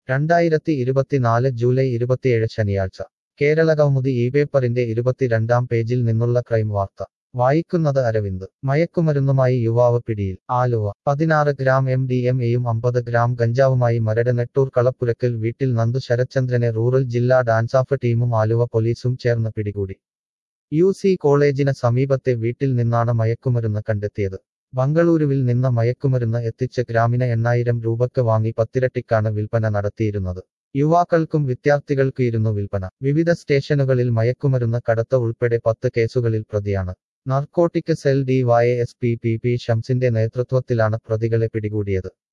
രണ്ടായിരത്തി ഇരുപത്തിനാല് ജൂലൈ ഇരുപത്തിയേഴ് ശനിയാഴ്ച കേരള കൗമുദി ഈ പേപ്പറിന്റെ ഇരുപത്തിരണ്ടാം പേജിൽ നിന്നുള്ള ക്രൈം വാർത്ത വായിക്കുന്നത് അരവിന്ദ് മയക്കുമരുന്നുമായി യുവാവ് പിടിയിൽ ആലുവ പതിനാറ് ഗ്രാം എം ഡി എം എയും അമ്പത് ഗ്രാം ഗഞ്ചാവുമായി മരട് നെട്ടൂർ കളപ്പുരക്കൽ വീട്ടിൽ നന്ദു ശരത്ചന്ദ്രനെ റൂറൽ ജില്ലാ ഡാൻസാഫ് ടീമും ആലുവ പോലീസും ചേർന്ന് പിടികൂടി യു സി കോളേജിന് സമീപത്തെ വീട്ടിൽ നിന്നാണ് മയക്കുമരുന്ന് കണ്ടെത്തിയത് ബംഗളൂരുവിൽ നിന്ന് മയക്കുമരുന്ന് എത്തിച്ച് ഗ്രാമിന് എണ്ണായിരം രൂപക്ക് വാങ്ങി പത്തിരട്ടിക്കാണ് വിൽപ്പന നടത്തിയിരുന്നത് യുവാക്കൾക്കും വിദ്യാർത്ഥികൾക്കുയിരുന്നു വിൽപ്പന വിവിധ സ്റ്റേഷനുകളിൽ മയക്കുമരുന്ന് കടത്ത് ഉൾപ്പെടെ പത്ത് കേസുകളിൽ പ്രതിയാണ് narcotic cell D Y S P P P ഷംസിന്റെ നേതൃത്വത്തിലാണ് പ്രതികളെ പിടികൂടിയത്